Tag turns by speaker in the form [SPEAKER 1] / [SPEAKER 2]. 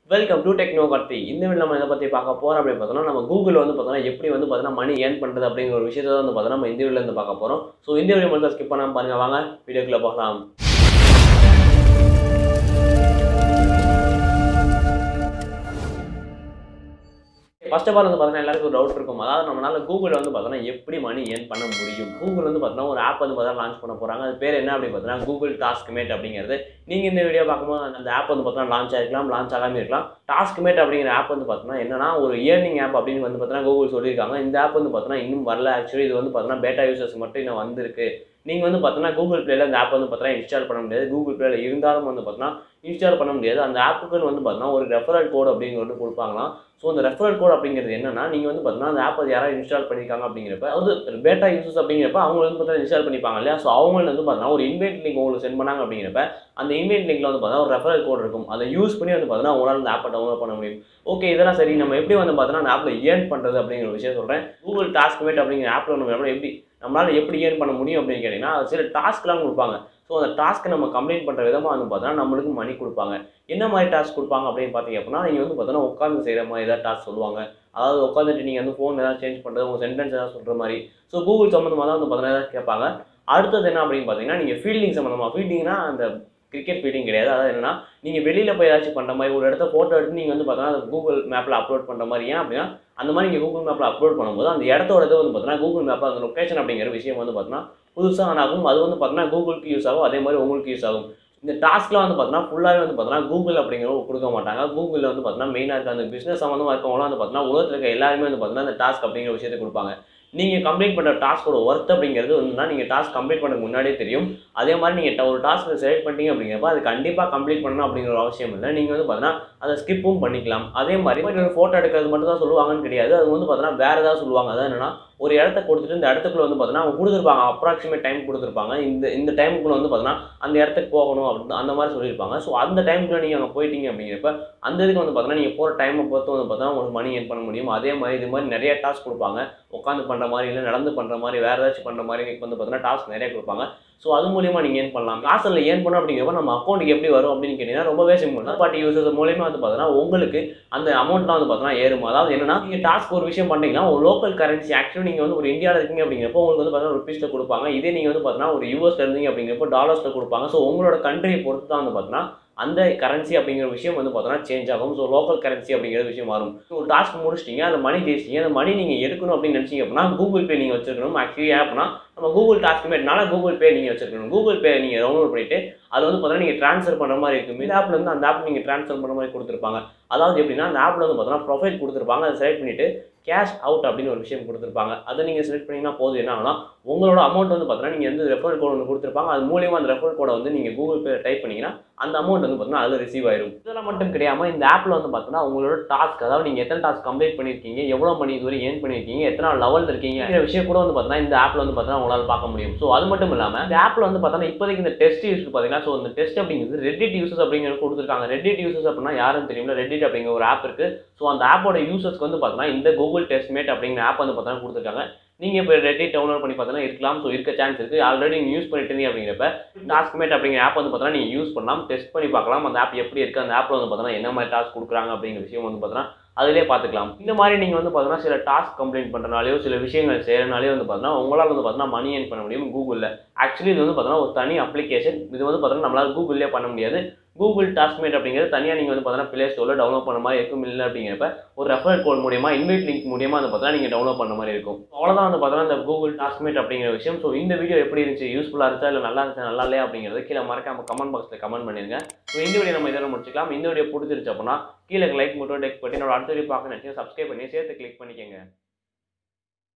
[SPEAKER 1] welcome to techno Karthi இந்த video நம்ம இதை பற்றி பார்க்க போகிறோம் அப்படின்னு பார்த்தோம்னா நம்ம கூகுள் வந்து பார்த்தோம்னா எப்படி வந்து பார்த்தோம்னா மணி ஏர்ன் பண்ணுறது அப்படிங்கிற ஒரு விஷயத்தை வந்து பார்த்தோம்னா நம்ம இந்த வீடியோல இருந்து பார்க்க போகிறோம் ஸோ இந்த வீடியோ மட்டும் ஸ்கிப் பண்ணாமல் பாருங்க வாங்க வீடியோக்குள்ளே போகலாம் ஃபர்ஸ்ட் ஆஃப் ஆல் வந்து பார்த்தீங்கன்னா எல்லாருக்கும் ஒரு டவுட் இருக்கும் அதாவது நம்மளால கூகுள் வந்து பார்த்தோன்னா எப்படி மணி ஏர்ன் பண்ண முடியும் கூகுள் வந்து பார்த்தோன்னா ஒரு ஆப் வந்து பார்த்தா லான்ச் பண்ண போகிறாங்க அது பேர் என்ன அப்படின்னு பார்த்தீங்கன்னா கூகுள் டாஸ்க் மேட் அப்படிங்கிறது நீங்கள் இந்த வீடியோ பார்க்கும்போது அந்த ஆப் வந்து பார்த்தோன்னா லான்ச் ஆகிருக்கலாம் லான்ச் ஆகாமல் இருக்கலாம் டாஸ்க் மேட் அப்படிங்கிற ஆப் வந்து பார்த்தோன்னா என்னன்னா ஒரு இயர்னிங் ஆப் அப்படின்னு வந்து பார்த்தோன்னா கூகுள் சொல்லியிருக்காங்க இந்த ஆப் வந்து பார்த்தோன்னா இன்னும் வரல ஆக்சுவலி இது வந்து பார்த்தோன்னா பேட்டா யூசர்ஸ் மட்டும் இன்னும் வந்திருக்கு நீங்கள் வந்து பார்த்தோன்னா கூகுள் பிளேல இந்த ஆப் வந்து பார்த்தோன்னா இன்ஸ்டால் பண்ண முடியாது கூகுள் பிளேல இருந்தாலும் வந்து பார்த்தோன்னா இன்ஸ்டால் பண்ண முடியாது அந்த ஆப்புக்குன்னு வந்து பார்த்தோன்னா ஒரு ரெஃபரல் கோட் அப்படிங்கிறது கொடுப்பாங்களாம் ஸோ அந்த ரெஃபரல் கோட் அப்படிங்கிறது என்னன்னா நீங்கள் வந்து பார்த்தீங்கன்னா அந்த ஆப் யாராவது இன்ஸ்டால் பண்ணியிருக்காங்க அப்படிங்கிறப்ப அது பேட்டா யூசர்ஸ் அப்படிங்கிறப்ப அவங்க வந்து பார்த்தா இன்ஸ்டால் பண்ணிப்பாங்க இல்லையா ஸோ அவங்க வந்து பார்த்தீங்கன்னா ஒரு இன்வைட் லிங்க் உங்களுக்கு சென்ட் பண்ணாங்க அப்படிங்கிறப்ப அந்த இன்வைட் லிங்க்ல வந்து பார்த்தீங்கன்னா ஒரு ரெஃபரல் கோட் இருக்கும் அதை யூஸ் பண்ணி வந்து பார்த்தீங்கன்னா உங்களால் அந்த ஆப்பை டவுன்லோட் பண்ண முடியும் ஓகே இதெல்லாம் சரி நம்ம எப்படி வந்து பார்த்தீங்கன்னா அந்த ஆப்பில் ஏர்ன் பண்ணுறது அப்படிங்கிற ஒரு விஷயம் சொல்கிறேன் கூகுள் டாஸ்க் மேட் அப்படிங்கிற ஆப்பில் நம்ம எப்படி நம்மளால் எப்படி ஏர்ன் பண்ண முடியும் அப்படின்னு கேட்டிங்கன்னா அது சில டாஸ்க்லாம் கொடுப்பாங்க ஸோ அந்த டாஸ்க்கை நம்ம கம்ப்ளீட் பண்ணுற விதமாக வந்து பார்த்தோன்னா நம்மளுக்கு மணி கொடுப்பாங்க என்ன மாதிரி டாஸ்க் கொடுப்பாங்க அப்படின்னு பார்த்தீங்க அப்படின்னா நீங்கள் வந்து பார்த்தோன்னா உட்காந்து செய்கிற மாதிரி ஏதாவது டாஸ்க் சொல்லுவாங்க அதாவது உட்காந்துட்டு நீங்கள் வந்து ஃபோன் ஏதாவது சேஞ்ச் பண்ணுறது உங்கள் சென்டென்ஸ் ஏதாவது சொல்கிற மாதிரி ஸோ கூகுள் சம்மந்தமாக தான் வந்து பார்த்தோன்னா ஏதாவது கேட்பாங்க அடுத்தது என்ன அப்படின்னு பார்த்தீங்கன்னா நீங்கள் ஃபீல்டிங் சம்மந்தமாக ஃபீல்டிங்னா அந்த கிரிக்கெட் ஃபீல்டிங் கிடையாது அதாவது என்னன்னா நீங்கள் வெளியில் போய் ஏதாச்சும் பண்ணுற மாதிரி ஒரு இடத்த ஃபோட்டோ எடுத்து நீங்கள் வந்து பார்த்தோன்னா அது கூகுள் மேப்பில் அப்லோட் பண்ணுற மாதிரி ஏன் அப்படின்னா அந்த மாதிரி நீங்கள் கூகுள் மேப்பில் அப்லோட் பண்ணும்போது அந்த இடத்தோட இது வந்து பார்த்தீங்கன்னா கூகுள் மேப்பில் அந்த லொக்கேஷன் அப்படிங்கிற விஷயம் வந்து பார்த்தீங்கன்னா புதுசாக ஆன் ஆகும் அது வந்து பார்த்தீங்கன்னா கூகுளுக்கு யூஸ் ஆகும் அதே மாதிரி உங்களுக்கு யூஸ் ஆகும் இந்த டாஸ்க்லாம் வந்து பார்த்தீங்கன்னா ஃபுல்லாகவே வந்து பார்த்தீங்கன்னா கூகுள் அப்படிங்கிறவங்க கொடுக்க மாட்டாங்க கூகுளில் வந்து பார்த்தீங்கன்னா மெயினாக இருக்க அந்த பிஸ்னஸ் சம்மந்தமாக இருக்கவங்களாம் வந்து பார்த்தீங்கன்னா உலகத்தில் இருக்க எல்லாருமே வந்து பார்த்தீங்கன்னா அந்த டாஸ்க் அப்படிங்கிற விஷயத்தை கொடுப்பாங்க நீங்கள் கம்ப்ளீட் பண்ணுற டாஸ்க்கோட ஒர்த் அப்படிங்கிறது வந்துன்னா நீங்கள் டாஸ்க் கம்ப்ளீட் பண்ணுறதுக்கு முன்னாடியே தெரியும் அதே மாதிரி நீங்கள் ஒரு டாஸ்க் செலக்ட் பண்ணிட்டீங்க அப்படிங்கிறப்ப அது கண்டிப்பாக கம்ப்ளீட் பண்ணணும் அப்படிங்கிற ஒரு அவசியம் இல்லை நீங்கள் வந்து பார்த்தீங்கன்னா அதை ஸ்கிப்பும் பண்ணிக்கலாம் அதே மாதிரி ஒரு ஃபோட்டோ எடுக்கிறது மட்டும் தான் சொல்லுவாங்கன்னு கிடையாது அது வந்து பார்த்தீங்கன்னா வேறு ஏதாவது சொல்லுவாங்க அதான் என்னன்னா ஒரு இடத்த கொடுத்துட்டு இந்த இடத்துக்குள்ள வந்து பார்த்தீங்கன்னா அவங்க கொடுத்துருப்பாங்க அப்ராக்சிமேட் டைம் கொடுத்துருப்பாங்க இந்த இந்த டைமுக்குள்ள வந்து பார்த்தீங்கன்னா அந்த இடத்துக்கு போகணும் அப்படின்னு அந்த மாதிரி சொல்லியிருப்பாங்க ஸோ அந்த டைமுக்குள்ள நீங்கள் அங்கே போயிட்டீங்க அப்படிங்கிறப்ப அந்த இதுக்கு வந்து பார்த்தீங்கன்னா நீங்கள் போகிற டைமை பொறுத்து வந்து பார்த்தீங்கன்னா உங்களுக்கு மணி ஏர்ன் பண்ண முடியும் அதே மாதிரி இது மாதிரி நிறைய டாஸ்க் கொடுப்பாங்க உட்காந்து பண்ணுற மாதிரி இல்லை நடந்து பண்ணுற மாதிரி வேறு ஏதாச்சும் பண்ணுற மாதிரி வந்து பார்த்தீங்கன்னா டாஸ்க் நிறைய கொடுப்பாங்க ஸோ அது மூலியமாக நீங்கள் ஏர்ன் பண்ணலாம் காசில் ஏர்ன் பண்ணோம் அப்படிங்கிறப்ப நம்ம அக்கௌண்ட்டுக்கு எப்படி வரும் அப்படின்னு கேட்டிங்கன்னா ரொம்பவே சிம்பிள் தான் பார்ட்டி யூசர்ஸ் மூலியமாக வந்து பார்த்தீங்கன்னா உங்களுக்கு அந்த அமௌண்ட்லாம் வந்து பார்த்தீங்கன்னா ஏறும் அதாவது என்னன்னா நீங்கள் டாஸ்க் ஒரு விஷயம் பண்ணுறீங்கன்னா ஒரு லோக்கல் கரன்சி ஆக்சுவலி நீங்கள் வந்து ஒரு இந்தியாவில் இருக்கீங்க அப்படிங்கிறப்போ உங்களுக்கு வந்து பார்த்தீங்கன்னா ருபீஸில் கொடுப்பாங்க இதே நீங்கள் வந்து பார்த்தீங்கன்னா ஒரு யூஎஸ்ல இருந்தீங்க அப்படிங்கிறப்போ டாலர்ஸில் கொடுப்பாங்க ஸோ உங்களோட கண்ட்ரியை பொறுத்து தான் வந்து பார்த்தீங்கன்னா அந்த கரன்சி அப்படிங்கிற விஷயம் வந்து பார்த்தோன்னா சேஞ்ச் ஆகும் ஸோ லோக்கல் கரன்சி அப்படிங்கிற விஷயம் மாறும் ஒரு டாஸ்க் முடிச்சிட்டீங்க அந்த மணி ஜெயிச்சிங்க அந்த மணி நீங்கள் எடுக்கணும் அப்படின்னு நினச்சிங்க அப்படின்னா கூகுள் பே நீங்கள் வச்சிருக்கணும் ஆக்சுவலி ஆப்னா நம்ம கூகுள் டாஸ்க் மேட்னால கூகுள் பே நீங்கள் வச்சிருக்கணும் கூகுள் பே நீங்கள் டவுன்லோட் பண்ணிட்டு அது வந்து பார்த்தீங்கன்னா நீங்கள் ட்ரான்ஸ்ஃபர் பண்ணுற மாதிரி இருக்கும் இந்த ஆப்ல இருந்து அந்த ஆப் நீங்கள் ட்ரான்ஸ்ஃபர் பண்ணுற மாதிரி கொடுத்துருப்பாங்க அதாவது எப்படின்னா அந்த ஆப்பில் வந்து பார்த்தீங்கன்னா ப்ரொஃபைல் கொடுத்துருப்பாங்க அதை செலக்ட் பண்ணிட்டு கேஷ் அவுட் அப்படின்னு ஒரு விஷயம் கொடுத்துருப்பாங்க அதை நீங்கள் செலக்ட் பண்ணிங்கன்னா போதும் என்ன ஆகும்னா உங்களோட அமௌண்ட் வந்து பார்த்தீங்கன்னா நீங்கள் வந்து ரெஃபரல் கோட் ஒன்று கொடுத்துருப்பாங்க அது மூலியமாக அந்த ரெஃபரல் கோடை வந்து நீங்கள் கூகுள் பே டைப் பண்ணிங்கன்னா அந்த அமௌண்ட் வந்து பார்த்தீங்கன்னா அதில் ரிசீவ் ஆயிரும் இதெல்லாம் மட்டும் கிடையாமல் இந்த ஆப்பில் வந்து பார்த்தீங்கன்னா உங்களோட டாஸ்க் அதாவது நீங்கள் எத்தனை டாஸ்க் கம்ப்ளீட் பண்ணியிருக்கீங்க எவ்வளோ மணி இதுவரை ஏர்ன் பண்ணியிருக்கீங்க எத்தனை லெவல் இருக்கீங்க இந்த விஷயம் கூட வந்து பார்த்தீங்கன்னா இந்த ஆப்பில் வந்து பார்த்தீங்கன்னா உங்களால் பார்க்க முடியும் ஸோ அது மட்டும் இல்லாமல் இந்த ஆப்பில் வந்து பார்த்தீங்கன்னா இப்போதைக்கு இந்த டெஸ்ட் யூஸ் பார்த்தீங்கன்னா ஸோ இந்த டெஸ்ட் அப்படிங்கிறது ரெடிட் யூசர்ஸ் அப்படிங்கிறது கொடுத்துருக்காங்க ரெடிட் யூசர்ஸ் அப்படின்னா யாரும் தெரியும்ல ரெடிட் அப்படிங்கிற ஒரு ஆப் இருக்குது ஸோ அந்த ஆப்போட யூசர்ஸ்க்கு வந்து பார்த்தீங்கன்னா இந்த கூகுள் டெஸ்ட் மேட் அப்படிங்கிற ஆப் வந்து பார்த்தீங்கன்னா கொடுத்துருக்காங்க நீங்கள் இப்போ ரெடி டவுன்லோட் பண்ணி பார்த்தீங்கன்னா இருக்கலாம் ஸோ இருக்க சான்ஸ் இருக்குது ஆல்ரெடி நீங்கள் யூஸ் பண்ணிட்டு இருந்தீங்க அப்படிங்கிறப்ப டாஸ்க் மேட் அப்படிங்கிற ஆப் வந்து பார்த்தீங்கன்னா நீங்கள் யூஸ் பண்ணலாம் டெஸ்ட் பண்ணி பார்க்கலாம் அந்த ஆப் எப்படி இருக்குது அந்த ஆப்பில் வந்து பார்த்தீங்கன்னா என்ன மாதிரி டாஸ்க் கொடுக்குறாங்க அப்படிங்கிற விஷயம் வந்து பார்த்தீங்கன்னா அதிலே பார்த்துக்கலாம் இந்த மாதிரி நீங்கள் வந்து பார்த்தீங்கன்னா சில டாஸ்க் கம்ப்ளைண்ட் பண்ணுறனாலையோ சில விஷயங்கள் செய்கிறனாலையோ வந்து பார்த்தீங்கன்னா உங்களால் வந்து பார்த்தீங்கன்னா மணி ஏர்ன் பண்ண முடியும் கூகுளில் ஆக்சுவலி இது வந்து பார்த்தீங்கன்னா ஒரு தனி அப்ளிகேஷன் இது வந்து பார்த்தீங்கன்னா நம்மளால் கூகுள்லேயே பண்ண முடியாது கூகுள் டாஸ்க்மேட் அப்படிங்கிறது தனியாக நீங்கள் வந்து பார்த்தீங்கன்னா ப்ளே ஸ்டோரில் டவுன்லோட் பண்ண மாதிரி இருக்கும் இல்லை அப்படிங்கிறப்ப ஒரு ரெஃபரல் கோட் மூலியமா இன்வைட் லிங்க் மூலியமா வந்து பார்த்தீங்கன்னா நீங்கள் டவுன்லோட் பண்ண மாதிரி இருக்கும் அவ்வளோதான் வந்து பார்த்தீங்கன்னா இந்த கூகுள் டாஸ்க்மேட் அப்படிங்கிற விஷயம் ஸோ இந்த வீடியோ எப்படி இருந்துச்சு யூஸ்ஃபுல்லாக இருந்துச்சா இல்லை நல்லா இருந்துச்சா நல்லா இல்லையா அப்படிங்கிறது கீழே மறக்காம கமெண்ட் பாக்ஸில் கமெண்ட் பண்ணிருங்க ஸோ இந்த வீடியோ நம்ம இதெல்லாம் முடிச்சுக்கலாம் இந்த வீடியோ பிடிச்சிருச்சு அப்படின்னா கீழே லைக் மட்டும் டெக் பண்ணி என்னோட அடுத்த வீடியோ பார்க்க நினச்சி சப்ஸ்கிரைப் பண்ணி சேர்த்து கிளிக் பண்ணிக்கோங்க